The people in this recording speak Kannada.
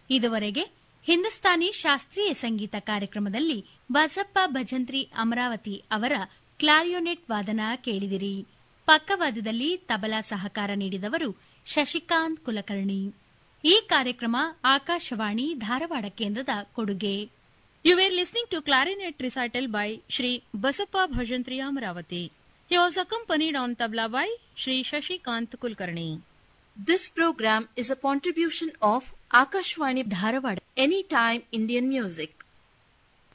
ಇದುವರೆಗೆ ಹಿಂದೂಸ್ತಾನಿ ಶಾಸ್ತ್ರೀಯ ಸಂಗೀತ ಕಾರ್ಯಕ್ರಮದಲ್ಲಿ ಬಸಪ್ಪ ಭಜಂತ್ರಿ ಅಮರಾವತಿ ಅವರ ಕ್ಲಾರಿಯೋನೆಟ್ ವಾದನ ಕೇಳಿದಿರಿ ಪಕ್ಕವಾದದಲ್ಲಿ ತಬಲಾ ಸಹಕಾರ ನೀಡಿದವರು ಶಶಿಕಾಂತ್ ಕುಲಕರ್ಣಿ ಈ ಕಾರ್ಯಕ್ರಮ ಆಕಾಶವಾಣಿ ಧಾರವಾಡ ಕೇಂದ್ರದ ಕೊಡುಗೆ You were listening to clarinet recital by Shri Basappa Bhajantri Amravati. He was accompanied on tabla by Shri Shashikant Kulkarni. This program is a contribution of Akashwani Dharwad Anytime Indian Music.